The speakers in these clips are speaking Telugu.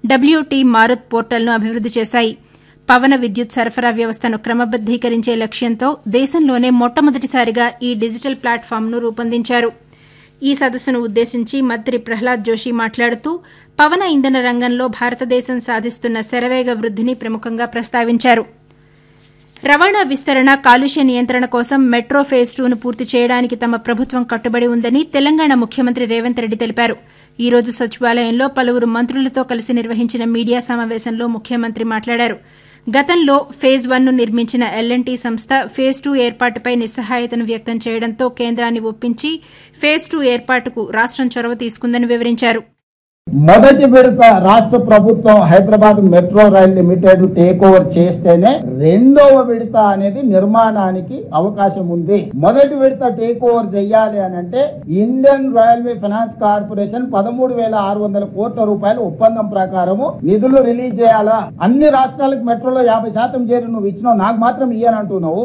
డబ్ల్యూటీ మారుత్ పోర్టల్ను అభివృద్ది చేశాయి పవన విద్యుత్ సరఫరా వ్యవస్థను క్రమబద్దీకరించే లక్ష్యంతో దేశంలోనే మొట్టమొదటిసారిగా ఈ డిజిటల్ ప్లాట్ఫామ్ను రూపొందించారు ఈ సదస్సును ఉద్దేశించి మంత్రి ప్రహ్లాద్ జోషి మాట్లాడుతూ పవన ఇంధన రంగంలో భారతదేశం సాధిస్తున్న శరవేగ వృద్దిని ప్రముఖంగా ప్రస్తావించారు రవాణా విస్తరణ కాలుష్య నియంత్రణ కోసం మెట్రో ఫేజ్ టూను పూర్తి చేయడానికి తమ ప్రభుత్వం కట్టుబడి ఉందని తెలంగాణ ముఖ్యమంత్రి రేవంత్ రెడ్డి తెలిపారు ఈ రోజు సచివాలయంలో పలువురు మంత్రులతో కలిసి నిర్వహించిన మీడియా సమావేశంలో ముఖ్యమంత్రి మాట్లాడారు గతంలో ఫేజ్ వన్ ను నిర్మించిన ఎల్ఎన్టీ సంస్థ ఫేజ్ టూ ఏర్పాటుపై నిస్సహాయతను వ్యక్తం చేయడంతో కేంద్రాన్ని ఒప్పించి ఫేజ్ టూ ఏర్పాటుకు రాష్టం చొరవ తీసుకుందని వివరించారు మొదటి విడత రాష్ట్ర ప్రభుత్వం Hyderabad metro rail limited take over చేస్తేనే రెండవ విడత అనేది నిర్మాణానికి అవకాశం ఉంది మొదటి విడత టేక్ ఓవర్ చేయాలి అని అంటే ఇండియన్ రైల్వే ఫైనాన్స్ కార్పొరేషన్ పదమూడు వేల ఆరు వందల కోట్ల రూపాయల ఒప్పందం ప్రకారము నిధులు రిలీజ్ చేయాలా అన్ని రాష్ట్రాలకు మెట్రోలో యాభై శాతం చేరి నువ్వు ఇచ్చినావు నాకు మాత్రం ఇయ్యనంటున్నావు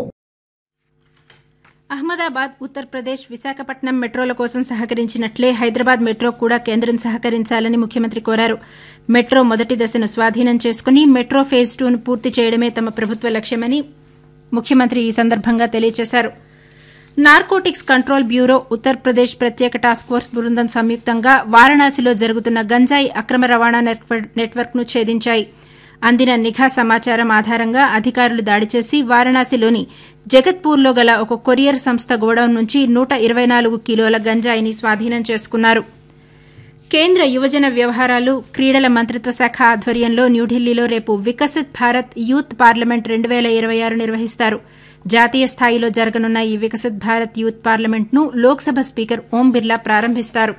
అహ్మదాబాద్ ఉత్తరప్రదేశ్ విశాఖపట్నం మెట్రోల కోసం సహకరించినట్లే హైదరాబాద్ మెట్రో కూడా కేంద్రం సహకరించాలని ముఖ్యమంత్రి కోరారు మెట్రో మొదటి దశను స్వాధీనం చేసుకుని మెట్రో ఫేజ్ టూను పూర్తి చేయడమే తమ ప్రభుత్వ లక్ష్యమని ముఖ్యమంత్రి ఈ సందర్భంగా తెలియజేశారు నార్కోటిక్స్ కంట్రోల్ బ్యూరో ఉత్తరప్రదేశ్ ప్రత్యేక టాస్క్ ఫోర్స్ బృందం సంయుక్తంగా వారణాసిలో జరుగుతున్న గంజాయి అక్రమ రవాణా నెట్వర్క్ను ఛేదించాయి అందిన నిఘా సమాచారం ఆధారంగా అధికారులు దాడి చేసి వారణాసిలోని జగత్పూర్లో గల ఒక కొరియర్ సంస్థ గోడౌన్ నుంచి నూట ఇరవై నాలుగు కిలోల గంజాయిని స్వాధీనం చేసుకున్నారు కేంద్ర యువజన వ్యవహారాలు క్రీడల మంత్రిత్వ శాఖ ఆధ్వర్యంలో న్యూఢిల్లీలో రేపు వికసిత్ భారత్ యూత్ పార్లమెంట్ రెండు వేల ఇరవై ఆరు నిర్వహిస్తారు జాతీయ స్థాయిలో జరగనున్న ఈ వికసిత్ భారత్ యూత్ పార్లమెంట్ను లోక్సభ స్పీకర్ ఓం బిర్లా ప్రారంభిస్తారు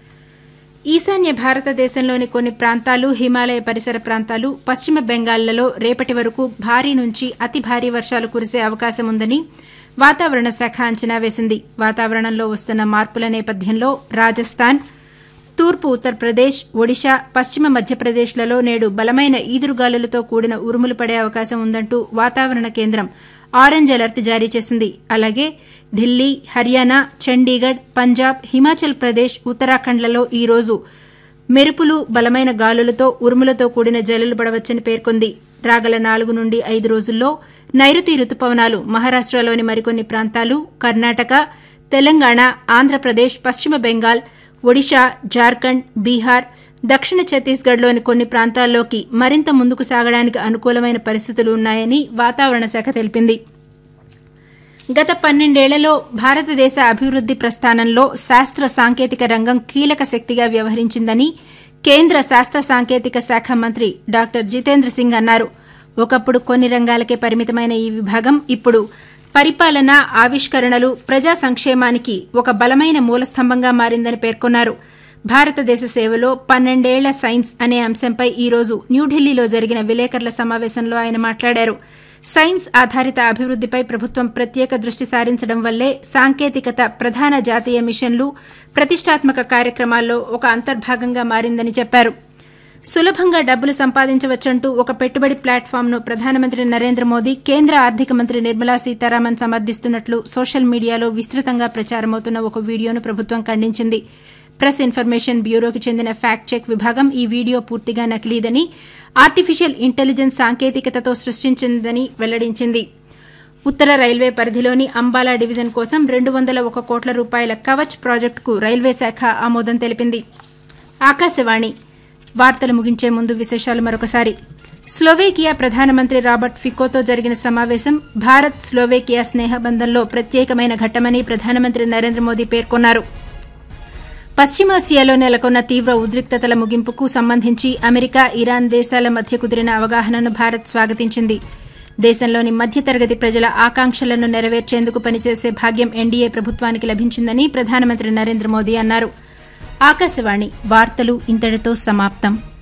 ఈశాన్య భారతదేశంలోని కొన్ని ప్రాంతాలు హిమాలయ పరిసర ప్రాంతాలు పశ్చిమ బెంగాల్లలో రేపటి వరకు భారీ నుంచి అతి భారీ వర్షాలు కురిసే అవకాశం ఉందని వాతావరణ శాఖ అంచనా వేసింది వాతావరణంలో వస్తున్న మార్పుల నేపథ్యంలో రాజస్థాన్ తూర్పు ఉత్తరప్రదేశ్ ఒడిశా పశ్చిమ మధ్యప్రదేశ్లలో నేడు బలమైన ఈదురుగాలులతో కూడిన ఉరుములు పడే అవకాశం ఉందంటూ వాతావరణ కేంద్రం ఆరెంజ్ అలర్ట్ జారీ చేసింది అలాగే ఢిల్లీ హర్యానా చండీగఢ్ పంజాబ్ హిమాచల్ ప్రదేశ్ ఉత్తరాఖండ్లలో ఈ రోజు మెరుపులు బలమైన గాలులతో ఉరుములతో కూడిన జల్లులు పడవచ్చని పేర్కొంది రాగల నాలుగు నుండి ఐదు రోజుల్లో నైరుతి రుతుపవనాలు మహారాష్టలోని మరికొన్ని ప్రాంతాలు కర్ణాటక తెలంగాణ ఆంధ్రప్రదేశ్ పశ్చిమ బెంగాల్ ఒడిశా జార్ఖండ్ బీహార్ దక్షిణ ఛత్తీస్గఢ్లోని కొన్ని ప్రాంతాల్లోకి మరింత ముందుకు సాగడానికి అనుకూలమైన పరిస్థితులు ఉన్నాయని వాతావరణ శాఖ తెలిపింది గత పన్నెండేళ్లలో భారతదేశ అభివృద్ది ప్రస్థానంలో శాస్త్ర సాంకేతిక రంగం కీలక శక్తిగా వ్యవహరించిందని కేంద్ర శాస్త్ర సాంకేతిక శాఖ మంత్రి డాక్టర్ జితేంద్ర సింగ్ అన్నారు ఒకప్పుడు కొన్ని రంగాలకే పరిమితమైన ఈ విభాగం ఇప్పుడు పరిపాలన ఆవిష్కరణలు ప్రజా సంక్షేమానికి ఒక బలమైన మూలస్తంభంగా మారిందని పేర్కొన్నారు భారతదేశ సేవలో పన్నెండేళ్ల సైన్స్ అనే అంశంపై ఈ రోజు న్యూఢిల్లీలో జరిగిన విలేకరుల సమావేశంలో ఆయన మాట్లాడారు సైన్స్ ఆధారిత అభివృద్దిపై ప్రభుత్వం ప్రత్యేక దృష్టి సారించడం వల్లే సాంకేతికత ప్రధాన జాతీయ మిషన్లు ప్రతిష్టాత్మక కార్యక్రమాల్లో ఒక అంతర్భాగంగా మారిందని చెప్పారు సులభంగా డబ్బులు సంపాదించవచ్చంటూ ఒక పెట్టుబడి ప్లాట్ఫామ్ను ప్రధానమంత్రి నరేంద్ర మోదీ కేంద్ర ఆర్థిక మంత్రి నిర్మలా సీతారామన్ సమర్థిస్తున్నట్లు సోషల్ మీడియాలో విస్తృతంగా ప్రచారమవుతున్న ఒక వీడియోను ప్రభుత్వం ఖండించింది ప్రెస్ ఇన్ఫర్మేషన్ బ్యూరోకి చెందిన ఫ్యాక్ట్ చెక్ విభాగం ఈ వీడియో పూర్తిగా నకిలీదని ఆర్టిఫిషియల్ ఇంటెలిజెన్స్ సాంకేతికతతో సృష్టించిందని వెల్లడించింది ఉత్తర రైల్వే పరిధిలోని అంబాలా డివిజన్ కోసం రెండు వందల ఒక కోట్ల రూపాయల కవచ్ ప్రాజెక్టుకు రైల్వే శాఖ ఆమోదం తెలిపింది ఆకాశవాణి వార్తలు ముగించే ముందు విశేషాలు మరొకసారి స్లోవేకియా ప్రధానమంత్రి రాబర్ట్ ఫికోతో జరిగిన సమావేశం భారత్ స్లోవేకియా స్నేహబంధంలో ప్రత్యేకమైన ఘట్టమని ప్రధానమంత్రి నరేంద్ర మోదీ పేర్కొన్నారు పశ్చిమాసియాలో నెలకొన్న తీవ్ర ఉద్రిక్తతల ముగింపుకు సంబంధించి అమెరికా ఇరాన్ దేశాల మధ్య కుదిరిన అవగాహనను భారత్ స్వాగతించింది దేశంలోని మధ్యతరగతి ప్రజల ఆకాంక్షలను నెరవేర్చేందుకు పనిచేసే భాగ్యం ఎన్డీఏ ప్రభుత్వానికి లభించిందని ప్రధానమంత్రి నరేంద్ర మోదీ అన్నారు ఆకాశవాణి వార్తలు ఇంతటితో సమాప్తం